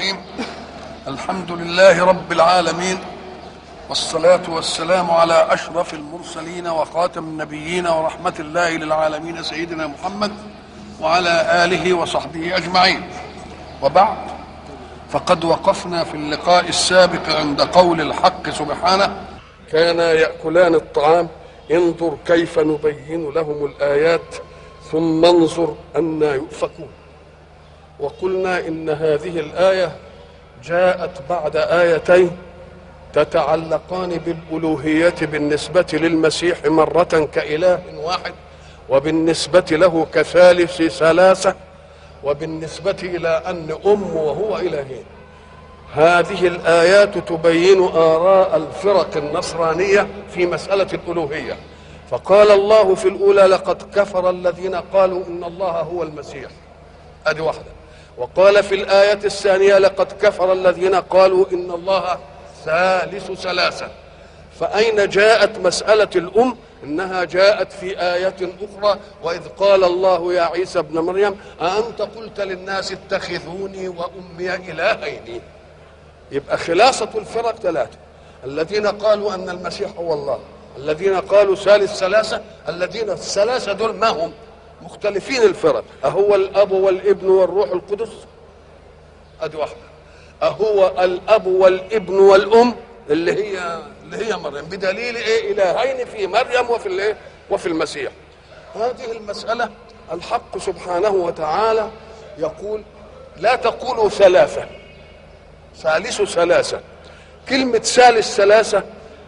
الرحيم الحمد لله رب العالمين والصلاة والسلام على أشرف المرسلين وخاتم النبيين ورحمة الله للعالمين سيدنا محمد وعلى آله وصحبه أجمعين وبعد فقد وقفنا في اللقاء السابق عند قول الحق سبحانه كانا يأكلان الطعام انظر كيف نبين لهم الآيات ثم انظر أنا يؤفكون وقلنا إن هذه الآية جاءت بعد آيتين تتعلقان بالألوهية بالنسبة للمسيح مرة كإله واحد وبالنسبة له كثالث ثلاثة وبالنسبة إلى أن أم وهو إلهين هذه الآيات تبين آراء الفرق النصرانية في مسألة الألوهية فقال الله في الأولى لقد كفر الذين قالوا إن الله هو المسيح أدي واحدة وقال في الآية الثانية لقد كفر الذين قالوا إن الله ثالث ثلاثة فأين جاءت مسألة الأم إنها جاءت في آية أخرى وإذ قال الله يا عيسى ابن مريم أأنت قلت للناس اتخذوني وأمي إلهين يبقى خلاصة الفرق ثلاثة الذين قالوا أن المسيح هو الله الذين قالوا ثالث ثلاثة الذين الثلاثة دول ما هم مختلفين الفرق أهو الأب والابن والروح القدس أدي واحدة أهو الأب والابن والأم اللي هي اللي هي مريم بدليل إيه إلهين في مريم وفي الإيه وفي المسيح هذه المسألة الحق سبحانه وتعالى يقول لا تقولوا ثلاثة ثالث ثلاثة كلمة ثالث ثلاثة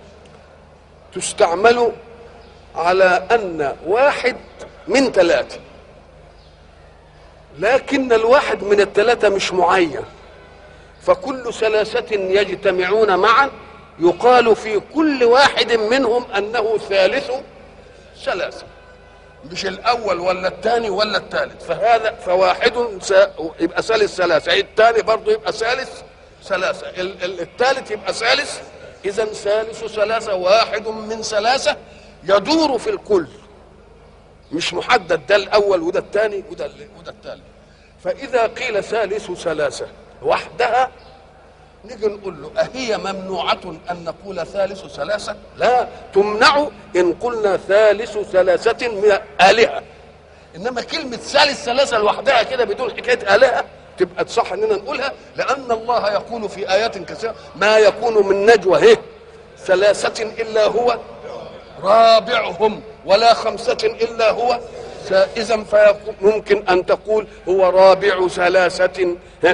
تستعمل على أن واحد من ثلاثة لكن الواحد من الثلاثة مش معين فكل ثلاثة يجتمعون معا يقال في كل واحد منهم أنه ثالث ثلاثة مش الأول ولا الثاني ولا الثالث فهذا فواحد يبقى ثالث ثلاثة الثاني برضه يبقى ثالث ثلاثة الثالث يبقى ثالث إذا ثالث ثلاثة واحد من ثلاثة يدور في الكل مش محدد ده الاول وده الثاني وده وده الثالث فاذا قيل ثالث ثلاثه وحدها نيجي نقول له أهي ممنوعة أن نقول ثالث ثلاثة؟ لا تمنع إن قلنا ثالث ثلاثة من آلهة إنما كلمة ثالث ثلاثة لوحدها كده بدون حكاية آلهة تبقى تصح إننا نقولها لأن الله يقول في آيات كثيرة ما يكون من نجوى هي ثلاثة إلا هو رابعهم ولا خمسة إلا هو إذا فممكن أن تقول هو رابع ثلاثة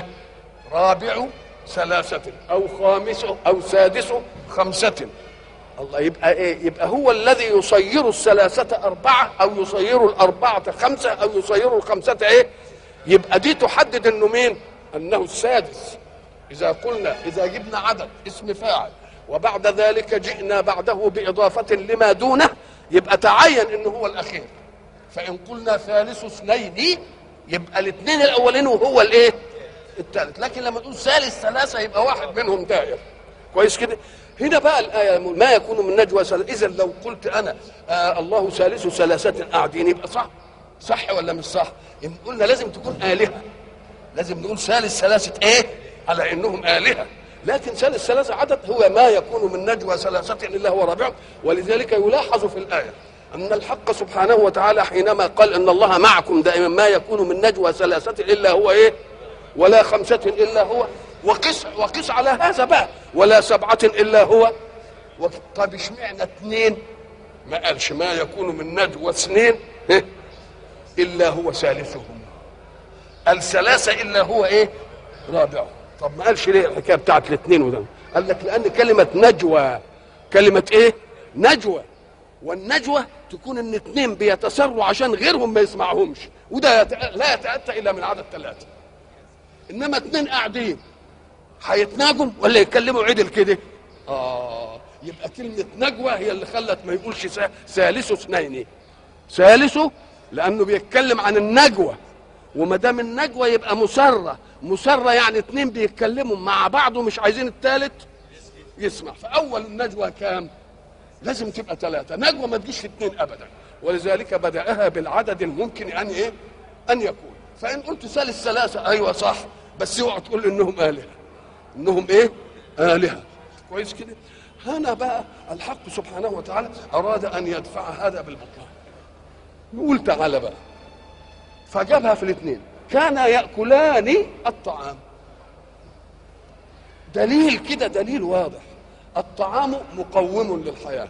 رابع ثلاثة أو خامس أو سادس خمسة الله يبقى إيه؟ يبقى هو الذي يصير الثلاثة أربعة أو يصير الأربعة خمسة أو يصير الخمسة إيه؟ يبقى دي تحدد إنه مين؟ أنه السادس إذا قلنا إذا جبنا عدد اسم فاعل وبعد ذلك جئنا بعده بإضافة لما دونه يبقى تعين انه هو الاخير فان قلنا ثالث اثنين يبقى الاثنين الاولين وهو الايه الثالث لكن لما تقول ثالث ثلاثه يبقى واحد منهم داير كويس كده هنا بقى الايه ما يكون من نجوى اذا لو قلت انا آه الله ثالث ثلاثه قاعدين يبقى صح صح ولا مش صح إن قلنا لازم تكون الهه لازم نقول ثالث ثلاثه ايه على انهم الهه لكن ثالث ثلاثة عدد هو ما يكون من نجوى ثلاثة إلا هو رابعهم ولذلك يلاحظ في الآية أن الحق سبحانه وتعالى حينما قال أن الله معكم دائما ما يكون من نجوى ثلاثة إلا هو إيه ولا خمسة إلا هو وقس وقس على هذا بقى ولا سبعة إلا هو طب اشمعنى اثنين ما قالش ما يكون من نجوى اثنين إلا هو ثالثهم الثلاثة إلا هو إيه رابعهم طب ما قالش ليه الحكايه بتاعت الاثنين وده قال لك لان كلمه نجوى كلمه ايه نجوى والنجوى تكون ان اثنين بيتسروا عشان غيرهم ما يسمعهمش وده يت... لا يتاتى الا من عدد ثلاثه انما اثنين قاعدين هيتناجم ولا يتكلموا عدل كده اه يبقى كلمه نجوى هي اللي خلت ما يقولش ثالث اثنين ثالثه لانه بيتكلم عن النجوى وما دام النجوى يبقى مسره مسره يعني اتنين بيتكلموا مع بعض ومش عايزين التالت يسمع فاول النجوى كام لازم تبقى ثلاثه نجوى ما تجيش في اتنين ابدا ولذلك بداها بالعدد الممكن ان ايه ان يكون فان قلت ثالث ثلاثه ايوه صح بس اوعى تقول انهم الهه انهم ايه الهه كويس كده هنا بقى الحق سبحانه وتعالى اراد ان يدفع هذا بالبطلان يقول تعالى بقى فجابها في الاثنين كان ياكلان الطعام دليل كده دليل واضح الطعام مقوم للحياه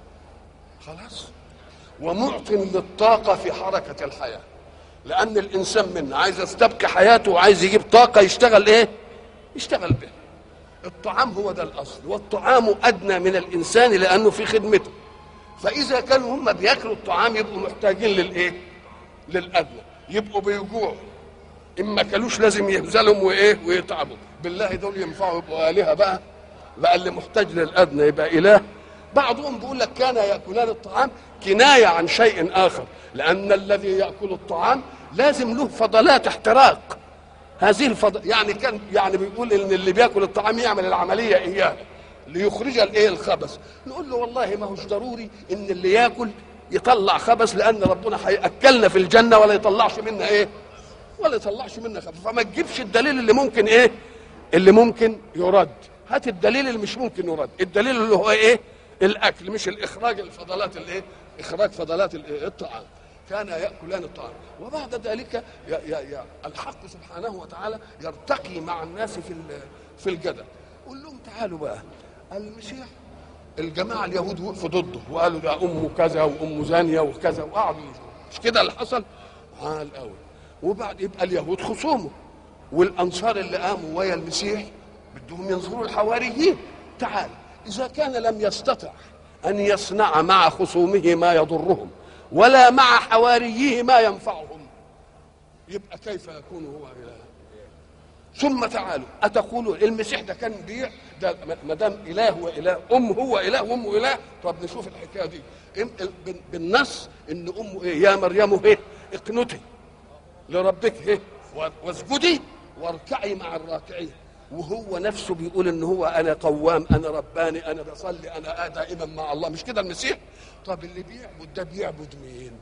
خلاص ومعط للطاقه في حركه الحياه لان الانسان منا عايز يستبقي حياته وعايز يجيب طاقه يشتغل ايه يشتغل به الطعام هو ده الاصل والطعام ادنى من الانسان لانه في خدمته فاذا كانوا هم بياكلوا الطعام يبقوا محتاجين للايه للادنى يبقوا بيجوعوا ان ما كلوش لازم يبذلهم وايه ويتعبوا بالله دول ينفعوا يبقوا الهه بقى بقى اللي محتاج للادنى يبقى اله بعضهم بيقول لك كان ياكلان الطعام كنايه عن شيء اخر لان الذي ياكل الطعام لازم له فضلات احتراق هذه الفضل يعني كان يعني بيقول ان اللي بياكل الطعام يعمل العمليه اياه ليخرج الايه الخبث نقول له والله ما هوش ضروري ان اللي ياكل يطلع خبث لان ربنا هياكلنا في الجنه ولا يطلعش منا ايه ولا يطلعش منا خبث فما تجيبش الدليل اللي ممكن ايه اللي ممكن يرد هات الدليل اللي مش ممكن يرد الدليل اللي هو ايه الاكل مش الاخراج الفضلات الايه اخراج فضلات الإيه؟ الطعام كان ياكلان الطعام وبعد ذلك ي ي ي الحق سبحانه وتعالى يرتقي مع الناس في في الجدل قول لهم تعالوا بقى المسيح الجماعه اليهود وقفوا ضده وقالوا ده امه كذا وامه زانيه وكذا وقعدوا مش كده اللي حصل؟ عال قوي وبعد يبقى اليهود خصومه والانصار اللي قاموا ويا المسيح بدهم ينظروا الحواريين تعال اذا كان لم يستطع ان يصنع مع خصومه ما يضرهم ولا مع حواريه ما ينفعهم يبقى كيف يكون هو اله ثم تعالوا اتقولون المسيح ده كان بيع ده ما دام اله واله ام هو اله وامه اله طب نشوف الحكايه دي بالنص ان امه ايه يا مريم ايه اقنتي لربك ايه واسجدي واركعي مع الراكعين وهو نفسه بيقول ان هو انا قوام انا رباني انا بصلي انا دائما مع الله مش كده المسيح طب اللي بيعبد ده بيعبد مين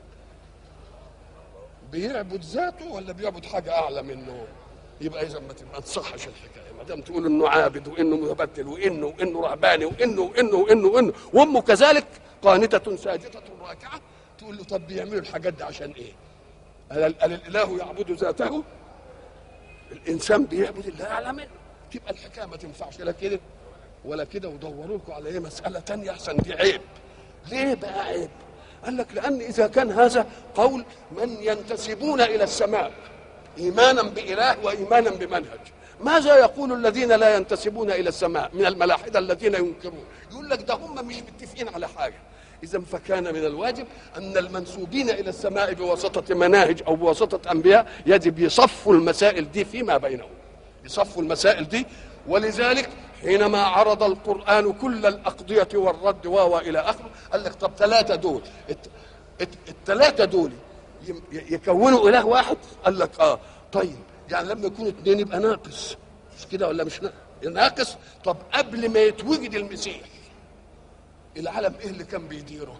بيعبد ذاته ولا بيعبد حاجه اعلى منه يبقى اذا ما تصحش الحكايه ما دام تقول انه عابد وانه متبتل وانه وانه رهباني وانه وانه وانه وانه وامه كذلك قانته ساجده راكعه تقول له طب بيعملوا الحاجات دي عشان ايه؟ هل الاله يعبد ذاته؟ الانسان بيعبد الله اعلى منه تبقى الحكايه ما تنفعش لا كده ولا كده ودوروا لكم على ايه مساله تانية احسن دي عيب ليه بقى عيب قال لك لان اذا كان هذا قول من ينتسبون الى السماء ايمانا باله وايمانا بمنهج ماذا يقول الذين لا ينتسبون الى السماء من الملاحده الذين ينكرون يقول لك ده هم مش متفقين على حاجه اذا فكان من الواجب ان المنسوبين الى السماء بواسطه مناهج او بواسطه انبياء يجب يصفوا المسائل دي فيما بينهم يصفوا المسائل دي ولذلك حينما عرض القرآن كل الأقضية والرد و إلى آخره قال لك طب ثلاثة دول الثلاثة دول يكونوا إله واحد قال لك آه طيب يعني لما يكونوا اثنين يبقى ناقص مش كده ولا مش ناقص طب قبل ما يتوجد المسيح العالم ايه اللي كان بيديره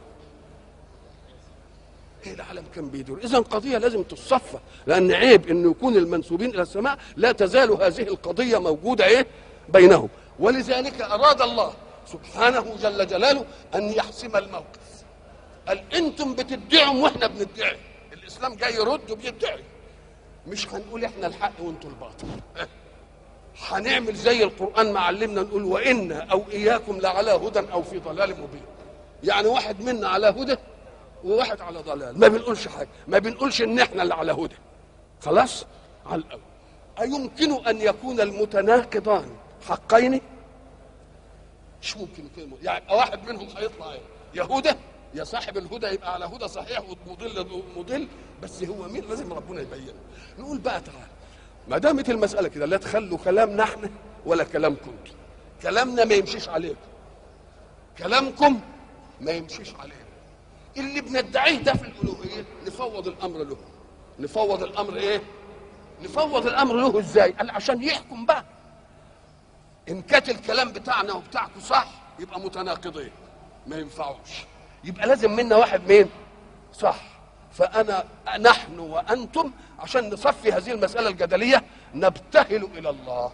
ايه العالم كان بيدور اذا قضيه لازم تصفى لان عيب انه يكون المنسوبين الى السماء لا تزال هذه القضيه موجوده ايه بينهم ولذلك اراد الله سبحانه جل جلاله ان يحسم الموقف قال انتم بتدعوا واحنا بندعي الاسلام جاي يرد وبيدعي مش هنقول احنا الحق وانتم الباطل هنعمل زي القران ما علمنا نقول وانا او اياكم لعلى هدى او في ضلال مبين يعني واحد منا على هدى وواحد على ضلال ما بنقولش حاجه ما بنقولش ان احنا اللي على هدى خلاص على الاول ايمكن ان يكون المتناقضان حقين مش ممكن يكون يعني واحد منهم هيطلع ايه يا هدى يا صاحب الهدى يبقى على هدى صحيح ومضل مضل بس هو مين لازم ربنا يبينه نقول بقى تعالى ما دامت المساله كده لا تخلوا كلامنا احنا ولا كلام كنتم كلامنا ما يمشيش عليكم كلامكم ما يمشيش عليكم اللي بندعيه ده في الالوهيه نفوض الامر له نفوض الامر ايه نفوض الامر له ازاي قال عشان يحكم بقى ان كانت الكلام بتاعنا وبتاعكم صح يبقى متناقضين ما ينفعوش يبقى لازم منا واحد مين صح فانا نحن وانتم عشان نصفي هذه المساله الجدليه نبتهل الى الله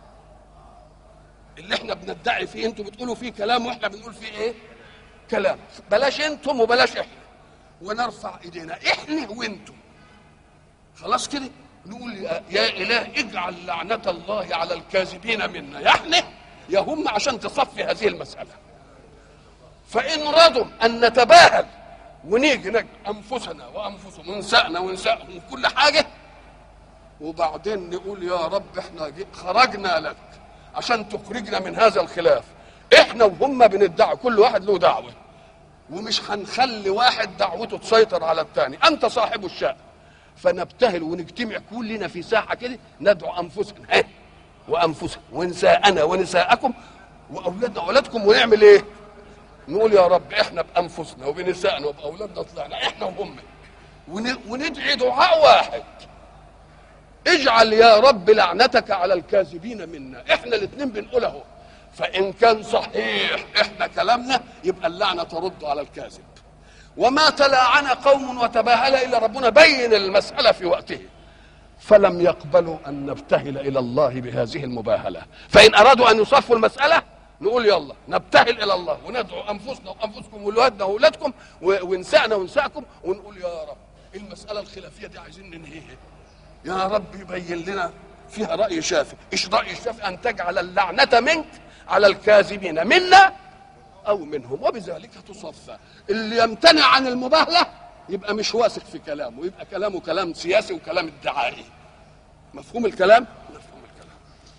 اللي احنا بندعي فيه انتوا بتقولوا فيه كلام واحنا بنقول فيه ايه كلام بلاش انتم وبلاش احنا ونرفع ايدينا احنا وانتم خلاص كده نقول يا, يا اله اجعل لعنه الله على الكاذبين منا يا احنا يا هم عشان تصفي هذه المساله فان رضوا ان نتباهل ونيجي نجد انفسنا وانفسهم ونسائنا ونسائهم وكل حاجه وبعدين نقول يا رب احنا جي- خرجنا لك عشان تخرجنا من هذا الخلاف احنا وهم بندعي كل واحد له دعوه ومش هنخلي واحد دعوته تسيطر على الثاني انت صاحب الشأن فنبتهل ونجتمع كلنا في ساحه كده ندعو انفسنا ها وانفسنا ونساءنا ونساءكم واولادنا واولادكم ونعمل ايه؟ نقول يا رب احنا بانفسنا وبنسائنا وباولادنا طلعنا احنا وهم ون- وندعي دعاء واحد اجعل يا رب لعنتك على الكاذبين منا احنا الاثنين بنقول اهو فان كان صحيح احنا كلامنا يبقى اللعنه ترد على الكاذب وما تلاعن قوم وتباهل الا ربنا بين المساله في وقته فلم يقبلوا ان نبتهل الى الله بهذه المباهله فان ارادوا ان يصفوا المساله نقول يلا نبتهل الى الله وندعو انفسنا وانفسكم واولادنا واولادكم و- ونسائنا ونسائكم ونقول يا رب المساله الخلافيه دي عايزين ننهيها يا رب يبين لنا فيها راي شافي ايش راي الشافي ان تجعل اللعنه منك على الكاذبين منا او منهم وبذلك تصفى اللي يمتنع عن المباهله يبقى مش واثق في كلامه يبقى كلامه كلام سياسي وكلام ادعائي مفهوم الكلام مفهوم الكلام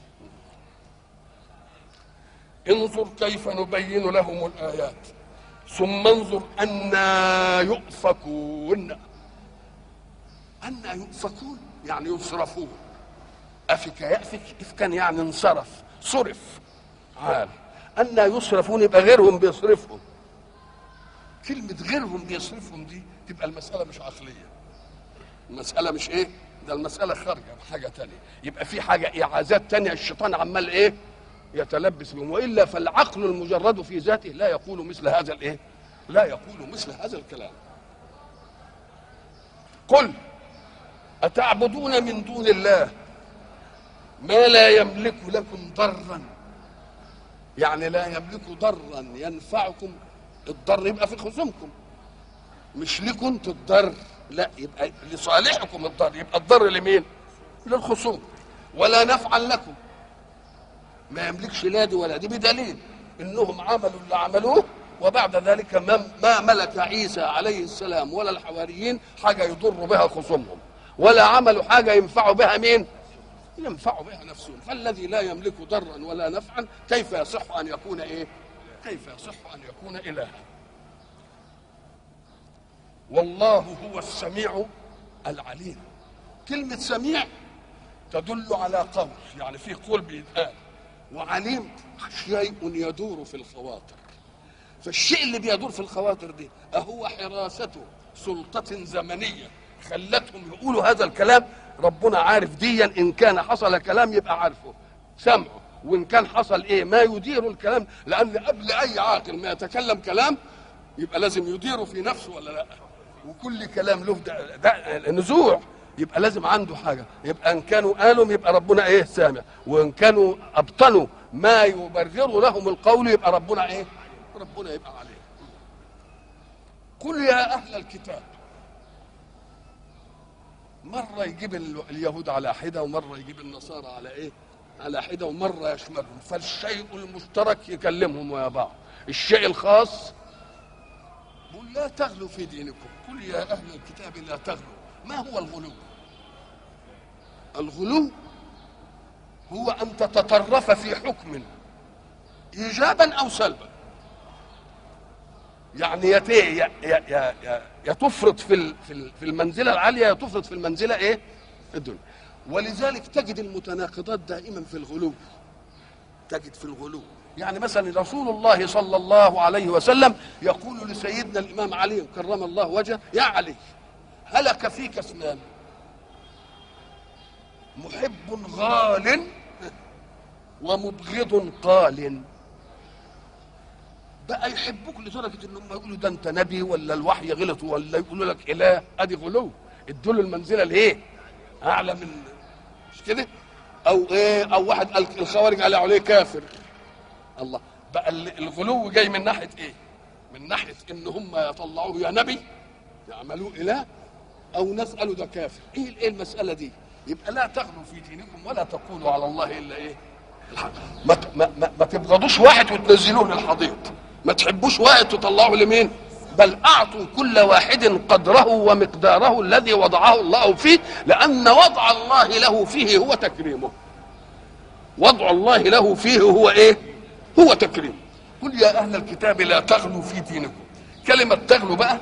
انظر كيف نبين لهم الايات ثم انظر أنا يؤفكون أنا يؤفكون يعني يصرفون أفك يأفك إفكا يعني انصرف صرف عال أنا يصرفون يبقى غيرهم بيصرفهم كلمة غيرهم بيصرفهم دي تبقى المسألة مش عقلية المسألة مش إيه ده المسألة خارجة حاجة تانية يبقى في حاجة إعازات تانية الشيطان عمال إيه يتلبس بهم والا فالعقل المجرد في ذاته لا يقول مثل هذا الايه؟ لا يقول مثل هذا الكلام. قل اتعبدون من دون الله ما لا يملك لكم ضرا يعني لا يملك ضرا ينفعكم الضر يبقى في خصومكم مش لكم انتوا الضر لا يبقى لصالحكم الضر يبقى الضر لمين؟ للخصوم ولا نفعا لكم ما يملكش لا دي ولا دي بدليل انهم عملوا اللي عملوه وبعد ذلك ما, ما ملك عيسى عليه السلام ولا الحواريين حاجه يضر بها خصومهم ولا عملوا حاجه ينفعوا بها مين؟ ينفعوا بها نفسهم فالذي لا يملك ضرا ولا نفعا كيف يصح ان يكون ايه؟ كيف يصح ان يكون الها؟ والله هو السميع العليم كلمه سميع تدل على قول يعني في قول بيتقال وعليم شيء يدور في الخواطر فالشيء اللي بيدور في الخواطر دي أهو حراسة سلطة زمنية خلتهم يقولوا هذا الكلام ربنا عارف ديا إن كان حصل كلام يبقى عارفه سمعه وإن كان حصل إيه ما يدير الكلام لأن قبل أي عاقل ما يتكلم كلام يبقى لازم يديره في نفسه ولا لا وكل كلام له ده, ده نزوع يبقى لازم عنده حاجه يبقى ان كانوا قالوا يبقى ربنا ايه سامع وان كانوا ابطنوا ما يبرر لهم القول يبقى ربنا ايه ربنا يبقى عليه قل يا اهل الكتاب مره يجيب ال- اليهود على حده ومره يجيب النصارى على ايه على حده ومره يشملهم فالشيء المشترك يكلمهم ويا بعض الشيء الخاص قل لا تغلوا في دينكم قل يا اهل الكتاب لا تغلوا ما هو الغلو الغلو هو ان تتطرف في حكم ايجابا او سلبا يعني يا ت- يا يا يا, يا, يا تفرط في ال- في ال- في المنزله العاليه يا تفرط في المنزله ايه الدنيا ولذلك تجد المتناقضات دائما في الغلو تجد في الغلو يعني مثلا رسول الله صلى الله عليه وسلم يقول لسيدنا الامام علي كرم الله وجهه يا علي هلك فيك اثنان محب غال ومبغض قال بقى يحبوك لدرجه انهم يقولوا ده انت نبي ولا الوحي غلط ولا يقولوا لك اله ادي غلو ادوا له المنزله الايه؟ اعلى من مش كده؟ او ايه او واحد قال الخوارج قال عليه كافر الله بقى ال- الغلو جاي من ناحيه ايه من ناحيه ان هم يطلعوه يا نبي يعملوه اله او ناس قالوا ده كافر ايه ايه المساله دي يبقى لا تغلوا في دينكم ولا تقولوا على الله الا ايه الحق ما ت- ما, ما, ما تبغضوش واحد وتنزلوه للحضيض ما تحبوش واحد تطلعوه لمين بل اعطوا كل واحد قدره ومقداره الذي وضعه الله فيه لان وضع الله له فيه هو تكريمه وضع الله له فيه هو ايه هو تكريم قل يا اهل الكتاب لا تغلوا في دينكم كلمه تغلوا بقى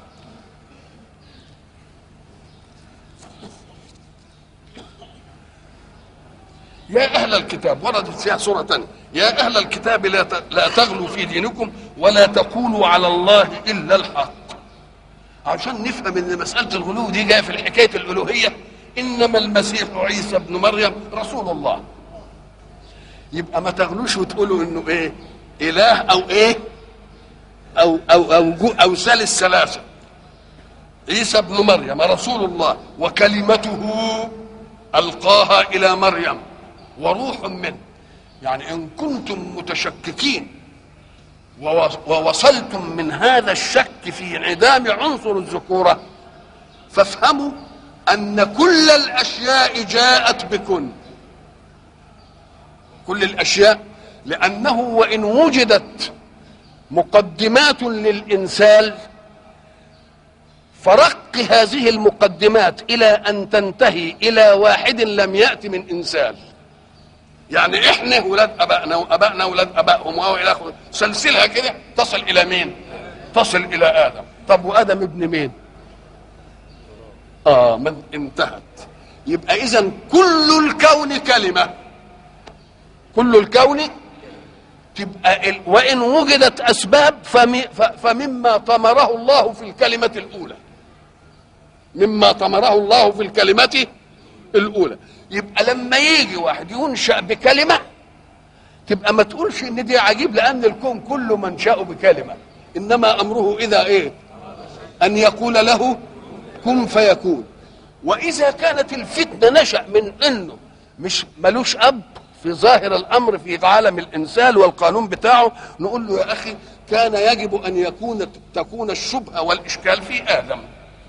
يا أهل الكتاب وردت فيها سورة تانية يا أهل الكتاب لا ت- لا تغلوا في دينكم ولا تقولوا على الله إلا الحق عشان نفهم ان مسألة الغلو دي جاية في الحكاية الألوهية إنما المسيح عيسى ابن مريم رسول الله يبقى ما تغلوش وتقولوا انه ايه اله او ايه او او او, جو أو ثالث ثلاثه عيسى ابن مريم رسول الله وكلمته القاها الى مريم وروح منه يعني ان كنتم متشككين ووص- ووصلتم من هذا الشك في انعدام عنصر الذكوره فافهموا ان كل الاشياء جاءت بكن كل الاشياء لانه وان وجدت مقدمات للانسان فرق هذه المقدمات الى ان تنتهي الى واحد لم ياتي من انسان يعني احنا ولاد ابائنا وابائنا ولاد ابائهم والى اخره سلسلها كده تصل الى مين تصل الى ادم طب وادم ابن مين اه من انتهت يبقى اذا كل الكون كلمه كل الكون تبقى ال... وان وجدت اسباب فم... ف... فمما طمره الله في الكلمه الاولى مما طمره الله في الكلمه الاولى يبقى لما يجي واحد ينشا بكلمه تبقى ما تقولش ان دي عجيب لان الكون كله منشاه بكلمه انما امره اذا ايه ان يقول له كن فيكون واذا كانت الفتنه نشا من انه مش ملوش اب في ظاهر الامر في عالم الانسان والقانون بتاعه نقول له يا اخي كان يجب ان يكون تكون الشبهه والاشكال في ادم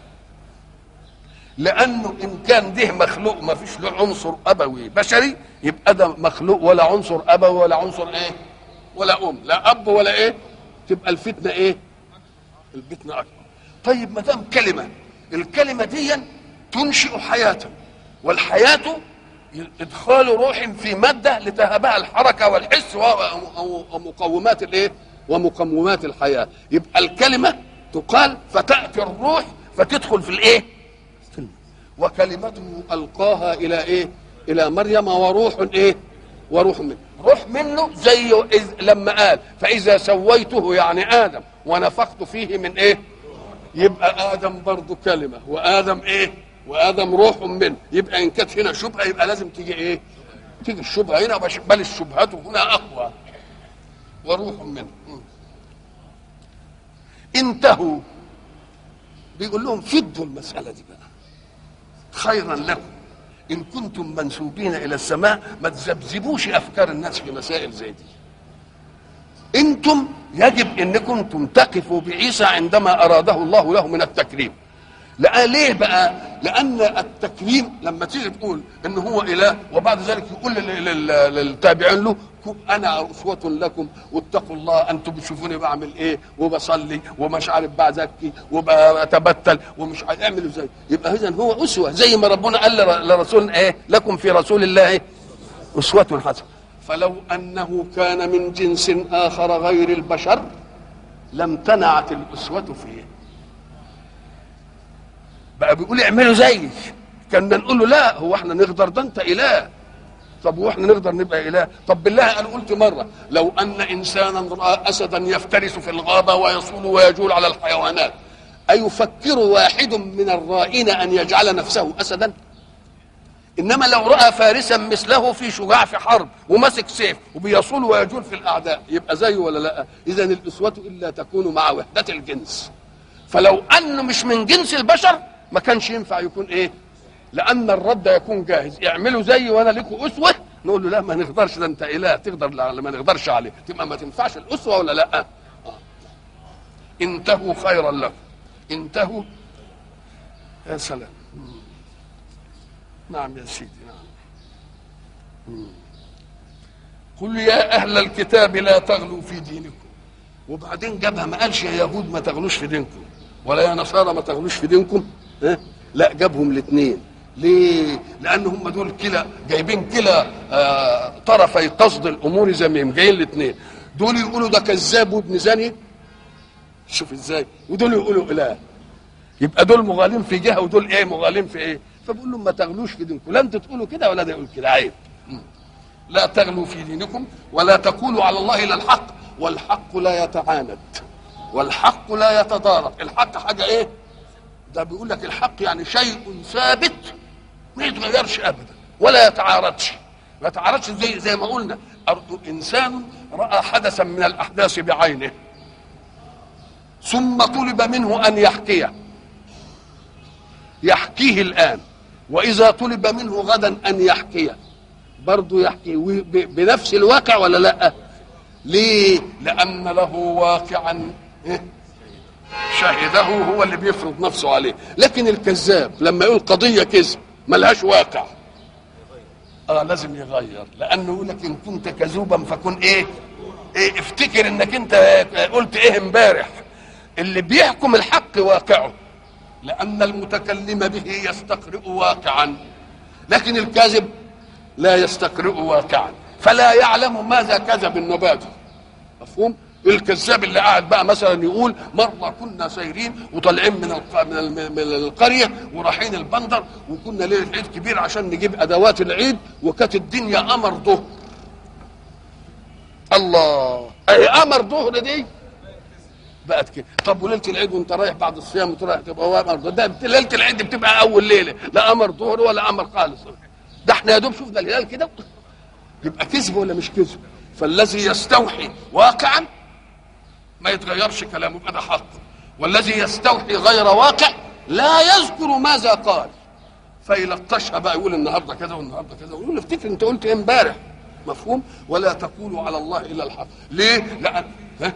لانه ان كان ده مخلوق ما فيش له عنصر ابوي بشري يبقى ده مخلوق ولا عنصر ابوي ولا عنصر ايه ولا ام لا اب ولا ايه تبقى الفتنه ايه الفتنه اكبر طيب ما دام كلمه الكلمه دي تنشئ حياه والحياه ادخال روح في ماده لتهبها الحركه والحس و- و- ومقومات الايه ومقومات الحياه يبقى الكلمه تقال فتاتي الروح فتدخل في الايه في الم- وكلمته القاها الى ايه الى مريم وروح ايه وروح منه روح منه زي إذ لما قال فاذا سويته يعني ادم ونفخت فيه من ايه يبقى ادم برضه كلمه وادم ايه وادم روح منه يبقى ان كانت هنا شبهه يبقى لازم تيجي ايه تيجي الشبهه هنا بش- بل الشبهات هنا اقوى وروح منه م. انتهوا بيقول لهم فدوا المساله دي بقى خيرا لكم ان كنتم منسوبين الى السماء ما تذبذبوش افكار الناس في مسائل زي دي انتم يجب انكم تم تقفوا بعيسى عندما اراده الله له من التكريم لا ليه بقى لان التكريم لما تيجي تقول ان هو اله وبعد ذلك يقول لل- لل- للتابعين له كن- انا اسوه لكم واتقوا الله انتم بتشوفوني بعمل ايه وبصلي ومش عارف بزكي وبتبتل ومش عارف اعمل ازاي يبقى اذا هو اسوه زي ما ربنا قال لر- لرسول ايه لكم في رسول الله اسوه حسنه فلو انه كان من جنس اخر غير البشر لم تنعت الاسوه فيه بقى بيقول اعملوا زيي كنا نقول له لا هو احنا نقدر ده انت اله طب واحنا نقدر نبقى اله طب بالله انا قلت مره لو ان انسانا راى اسدا يفترس في الغابه ويصول ويجول على الحيوانات ايفكر واحد من الرائين ان يجعل نفسه اسدا انما لو راى فارسا مثله في شجاع في حرب وماسك سيف وبيصول ويجول في الاعداء يبقى زيه ولا لا اذا الاسوه الا تكون مع وحده الجنس فلو انه مش من جنس البشر ما كانش ينفع يكون ايه لان الرد يكون جاهز اعملوا زي وانا لكم اسوه نقول له لا ما نقدرش ده انت اله تقدر لا ما نقدرش عليه تبقى ما تنفعش الاسوه ولا لا آه. انتهوا خيرا لكم انتهوا يا سلام نعم يا سيدي نعم قل يا اهل الكتاب لا تغلوا في دينكم وبعدين جابها ما قالش يا يهود ما تغلوش في دينكم ولا يا نصارى ما تغلوش في دينكم ها لا جابهم الاثنين ليه؟ لان هم دول كلا جايبين كلا آه طرفي قصد الامور زميم جايين الاثنين دول يقولوا ده كذاب وابن زاني شوف ازاي ودول يقولوا اله يبقى دول مغالين في جهه ودول ايه مغالين في ايه فبقول لهم ما تغلوش في دينكم لا انتوا تقولوا كده ولا ده يقول كده عيب لا تغلوا في دينكم ولا تقولوا على الله الا الحق والحق لا يتعاند والحق لا يتضارب الحق حاجه ايه ده بيقول لك الحق يعني شيء ثابت ما يتغيرش ابدا ولا يتعارضش ما يتعارضش زي زي ما قلنا انسان راى حدثا من الاحداث بعينه ثم طلب منه ان يحكيه يحكيه الان واذا طلب منه غدا ان يحكيه برضه يحكي بنفس الواقع ولا لا ليه لان له واقعا شهده هو اللي بيفرض نفسه عليه لكن الكذاب لما يقول قضيه كذب ملهاش واقع اه لازم يغير لانه يقول لك ان كنت كذوبا فكن ايه ايه افتكر انك انت قلت ايه امبارح اللي بيحكم الحق واقعه لان المتكلم به يستقرئ واقعا لكن الكاذب لا يستقرئ واقعا فلا يعلم ماذا كذب النبات مفهوم الكذاب اللي قاعد بقى مثلا يقول مره كنا سايرين وطالعين من الق... من, ال... من القريه ورايحين البندر وكنا ليله عيد كبير عشان نجيب ادوات العيد وكانت الدنيا قمر ظهر الله اي قمر ظهر دي بقت كده طب وليله العيد وانت رايح بعد الصيام وتروح تبقى قمر ده ليله العيد بتبقى اول ليله لا قمر ظهر ولا قمر خالص ده احنا يا دوب شفنا الهلال كده يبقى كذب ولا مش كذب فالذي يستوحي واقعا ما يتغيرش كلامه يبقى ده حق والذي يستوحي غير واقع لا يذكر ماذا قال فيلطشها بقى يقول النهارده كذا والنهارده كذا ويقول افتكر انت قلت ايه امبارح مفهوم ولا تقولوا على الله الا الحق ليه لان ها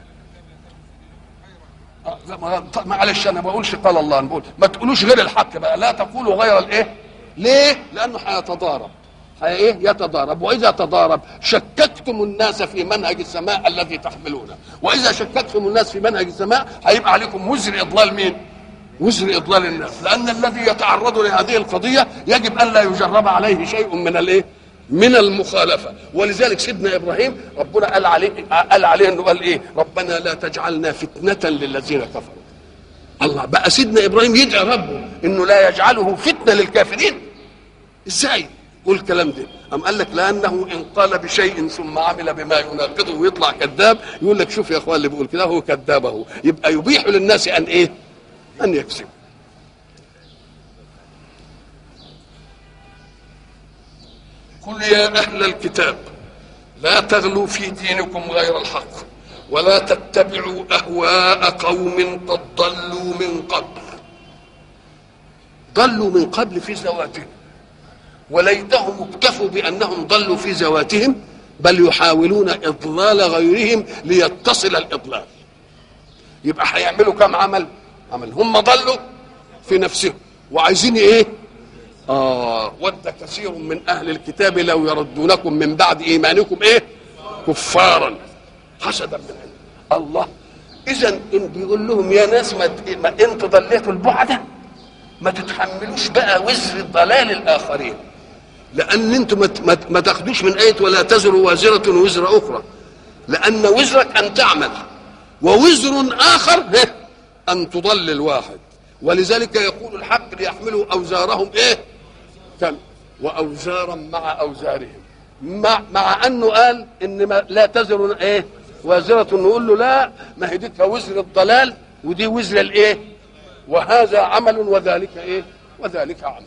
معلش انا ما بقولش قال الله أنا بقول ما تقولوش غير الحق بقى لا تقولوا غير الايه ليه لانه هيتضارب ايه يتضارب واذا تضارب شككتم الناس في منهج السماء الذي تحملونه واذا شككتم الناس في منهج السماء هيبقى عليكم وزر اضلال مين وزر اضلال الناس لان الذي يتعرض لهذه القضيه يجب ان لا يجرب عليه شيء من الايه من المخالفه ولذلك سيدنا ابراهيم ربنا قال عليه قال عليه انه قال ايه ربنا لا تجعلنا فتنه للذين كفروا الله بقى سيدنا ابراهيم يدعي ربه انه لا يجعله فتنه للكافرين ازاي قول الكلام ده أم قال لك لأنه إن قال بشيء ثم عمل بما يناقضه ويطلع كذاب يقول لك شوف يا أخوان اللي بيقول كده هو كذاب أهو يبقى يبيح للناس أن إيه؟ أن يكذبوا قل يا أهل الكتاب لا تغلوا في دينكم غير الحق ولا تتبعوا أهواء قوم قد ضلوا من قبل ضلوا من قبل في زواتهم وليتهم اكتفوا بانهم ضلوا في ذواتهم بل يحاولون اضلال غيرهم ليتصل الاضلال يبقى هيعملوا كم عمل عمل هم ضلوا في نفسهم وعايزين ايه اه ود كثير من اهل الكتاب لو يردونكم من بعد ايمانكم ايه كفارا حسدا من عند الله اذا إن بيقول لهم يا ناس ما, ما انتوا ضليتوا البعده ما تتحملوش بقى وزر ضلال الاخرين لان انتم ما, ما تاخدوش من ايه ولا تزر وازره وزر اخرى لان وزرك ان تعمل ووزر اخر ان تضلل واحد ولذلك يقول الحق ليحملوا اوزارهم ايه كم واوزارا مع اوزارهم مع, مع انه قال ان ما لا تزر ايه وازرة نقول له لا ما هي دي وزر الضلال ودي وزر الايه وهذا عمل وذلك ايه وذلك عمل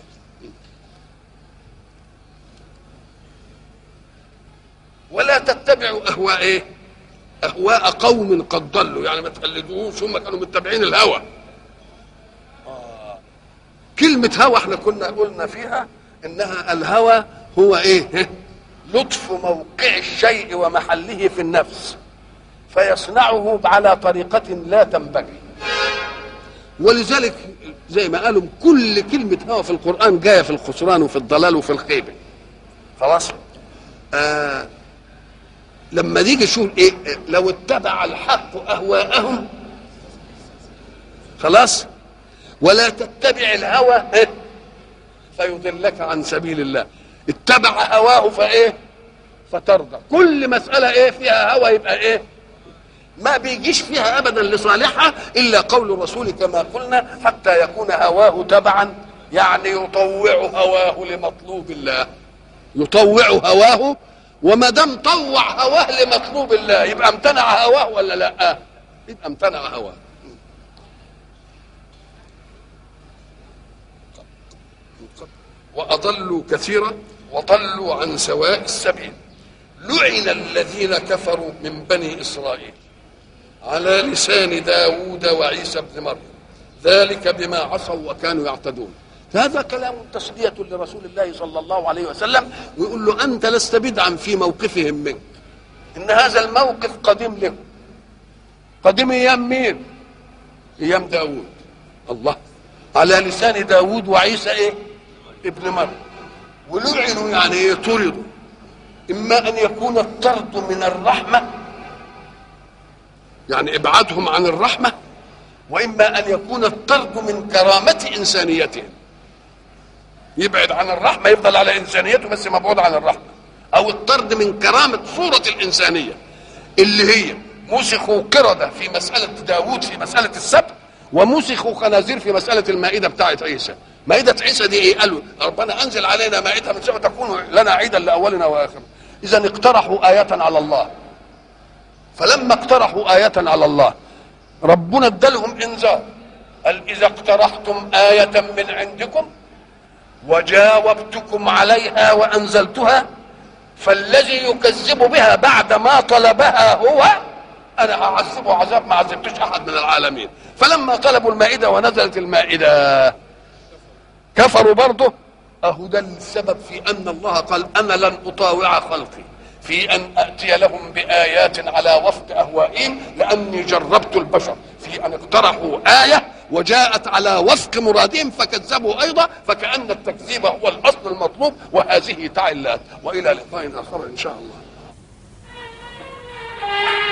ولا تتبعوا اهواء ايه اهواء قوم قد ضلوا يعني ما تقلدوهمش هم كانوا متبعين الهوى آه. كلمه كلمة هوى احنا كنا قلنا فيها انها الهوى هو ايه لطف موقع الشيء ومحله في النفس فيصنعه على طريقة لا تنبغي ولذلك زي ما قالوا كل كلمة هوى في القرآن جاية في الخسران وفي الضلال وفي الخيبة خلاص آه لما نيجي نشوف ايه لو اتبع الحق اهواءهم خلاص ولا تتبع الهوى إيه؟ فيضلك عن سبيل الله اتبع هواه فايه فترضى كل مسألة ايه فيها هوى يبقى ايه ما بيجيش فيها ابدا لصالحها الا قول الرسول كما قلنا حتى يكون هواه تبعا يعني يطوع هواه لمطلوب الله يطوع هواه وما دام طوع هواه لمطلوب الله يبقى امتنع هواه ولا لا يبقى امتنع هواه واضلوا كثيرا وضلوا عن سواء السبيل لعن الذين كفروا من بني اسرائيل على لسان داود وعيسى بن مريم ذلك بما عصوا وكانوا يعتدون هذا كلام تسلية لرسول الله صلى الله عليه وسلم ويقول له أنت لست بدعا في موقفهم منك إن هذا الموقف قديم لهم قديم أيام مين أيام داود الله على لسان داود وعيسى إيه ابن مريم ولعنوا يعني إيه طردوا إما أن يكون الطرد من الرحمة يعني إبعادهم عن الرحمة وإما أن يكون الطرد من كرامة إنسانيتهم يبعد عن الرحمه يفضل على انسانيته بس مبعود عن الرحمه او الطرد من كرامه صوره الانسانيه اللي هي مسخوا قرده في مساله داوود في مساله السبت ومسخوا خنازير في مساله المائده بتاعه عيسى مائده عيسى دي ايه قالوا ربنا انزل علينا مائده من سبت تكون لنا عيدا لاولنا واخرنا اذا اقترحوا ايه على الله فلما اقترحوا ايه على الله ربنا ادالهم انذار قال اذا اقترحتم ايه من عندكم وجاوبتكم عليها وانزلتها فالذي يكذب بها بعد ما طلبها هو انا اعذبه عذاب ما عذبتش احد من العالمين فلما طلبوا المائده ونزلت المائده كفروا برضه اهو ده السبب في ان الله قال انا لن اطاوع خلقي في ان اتي لهم بايات على وفق اهوائهم لاني جربت البشر في ان اقترحوا ايه وجاءت على وفق مرادهم فكذبوا ايضا فكان التكذيب هو الاصل المطلوب وهذه تعلات والى لقاء اخر ان شاء الله